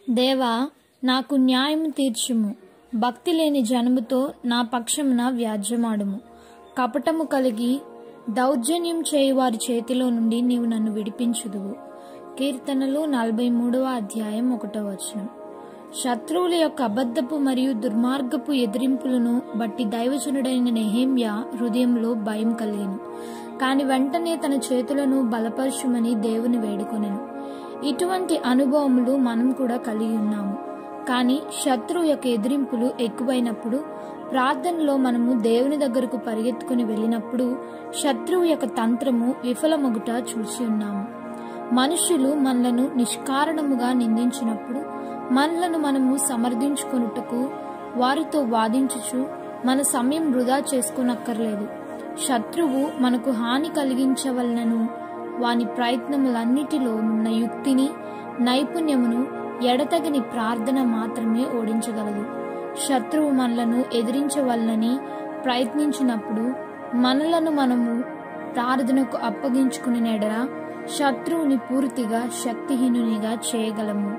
దేవా నాకు న్యాయము తీర్చుము భక్తి లేని జనముతో నా పక్షమున వ్యాజ్యమాడుము కపటము కలిగి దౌర్జన్యం చేయు వారి చేతిలో నుండి నీవు నన్ను విడిపించుదువు కీర్తనలు నలభై మూడవ అధ్యాయం ఒకటో వచనం శత్రువుల యొక్క అబద్ధపు మరియు దుర్మార్గపు ఎదిరింపులను బట్టి దైవజనుడైన నెహేమ్య హృదయంలో భయం కలిగెను కాని వెంటనే తన చేతులను బలపరచుమని దేవుని వేడుకొనెను ఇటువంటి అనుభవములు మనం కూడా కలిగి ఉన్నాము కానీ శత్రువు యొక్క ఎదిరింపులు ఎక్కువైనప్పుడు ప్రార్థనలో మనము దేవుని దగ్గరకు పరిగెత్తుకుని వెళ్ళినప్పుడు శత్రువు యొక్క తంత్రము విఫలమగుట చూసి ఉన్నాము మనుషులు మనలను నిష్కారణముగా నిందించినప్పుడు మనలను మనము సమర్థించుకొనుటకు వారితో వాదించుచు మన సమయం వృధా చేసుకునక్కర్లేదు శత్రువు మనకు హాని కలిగించవలనను వాని ప్రయత్నములన్నిటిలో ఉన్న యుక్తిని నైపుణ్యమును ఎడతగని ప్రార్థన మాత్రమే ఓడించగలదు శత్రువు మనలను ఎదిరించవలనని ప్రయత్నించినప్పుడు మనలను మనము ప్రార్థనకు అప్పగించుకుని నెడల శత్రువుని పూర్తిగా శక్తిహీనునిగా చేయగలము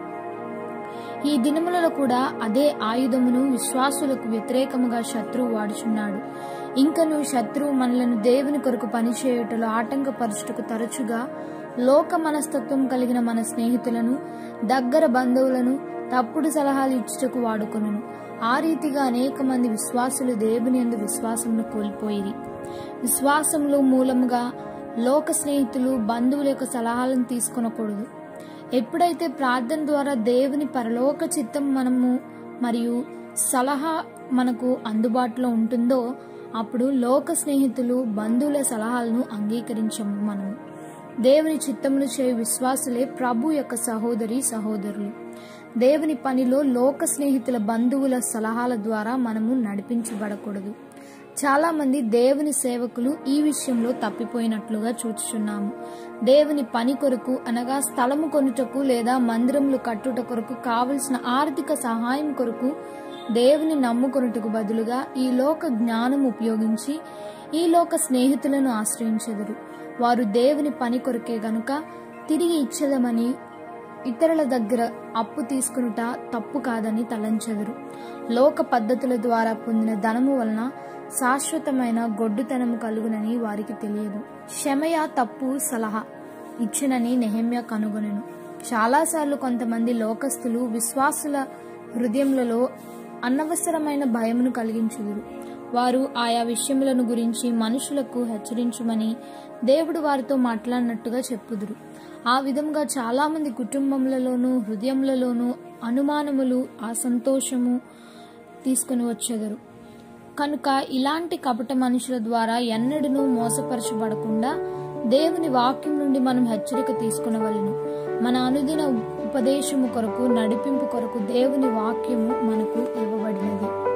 ఈ దినములలో కూడా అదే ఆయుధమును విశ్వాసులకు వ్యతిరేకముగా శత్రువు వాడుచున్నాడు ఇంకను శత్రువు మనలను దేవుని కొరకు పనిచేయుటలో ఆటంకపరచుటకు తరచుగా లోక మనస్తత్వం కలిగిన మన స్నేహితులను దగ్గర బంధువులను తప్పుడు సలహాలు ఇచ్చుటకు వాడుకొను ఆ రీతిగా అనేక మంది విశ్వాసులు దేవుని ఎందు విశ్వాసమును కోల్పోయిరి విశ్వాసంలో మూలముగా లోక స్నేహితులు బంధువుల యొక్క సలహాలను తీసుకొనకూడదు ఎప్పుడైతే ప్రార్థన ద్వారా దేవుని పరలోక చిత్తం మనము మరియు సలహా మనకు అందుబాటులో ఉంటుందో అప్పుడు లోక స్నేహితులు బంధువుల సలహాలను అంగీకరించము మనము దేవుని చిత్తమును చేయు విశ్వాసులే ప్రభు యొక్క సహోదరి సహోదరులు దేవుని పనిలో లోక స్నేహితుల బంధువుల సలహాల ద్వారా మనము నడిపించబడకూడదు చాలా మంది దేవుని సేవకులు ఈ విషయంలో తప్పిపోయినట్లుగా చూచుచున్నాము దేవుని పని కొరకు అనగా స్థలము కొనుటకు లేదా మందిరములు కట్టుట కొరకు కావలసిన ఆర్థిక సహాయం కొరకు దేవుని నమ్ముకొనుటకు బదులుగా ఈ లోక జ్ఞానం ఉపయోగించి ఈ లోక స్నేహితులను ఆశ్రయించెదరు వారు దేవుని పని కొరకే గనుక తిరిగి ఇచ్చేదమని ఇతరుల దగ్గర అప్పు తీసుకునుట తప్పు కాదని తలంచెదరు లోక పద్ధతుల ద్వారా పొందిన ధనము వలన శాశ్వతమైన గొడ్డుతనము కలుగునని వారికి తెలియదు శమయ తప్పు సలహా ఇచ్చినని నెహమ్య కనుగొనెను చాలాసార్లు కొంతమంది లోకస్తులు విశ్వాసుల హృదయములలో అనవసరమైన భయమును కలిగించుదురు వారు ఆయా విషయములను గురించి మనుషులకు హెచ్చరించుమని దేవుడు వారితో మాట్లాడినట్టుగా చెప్పుదురు ఆ విధంగా చాలామంది కుటుంబములలోనూ హృదయములలోనూ అనుమానములు అసంతోషము తీసుకుని వచ్చేదరు కనుక ఇలాంటి కపట మనుషుల ద్వారా ఎన్నడూ మోసపరచబడకుండా దేవుని వాక్యం నుండి మనం హెచ్చరిక తీసుకునవలను మన అనుదిన ఉపదేశము కొరకు నడిపింపు కొరకు దేవుని వాక్యము మనకు ఇవ్వబడినది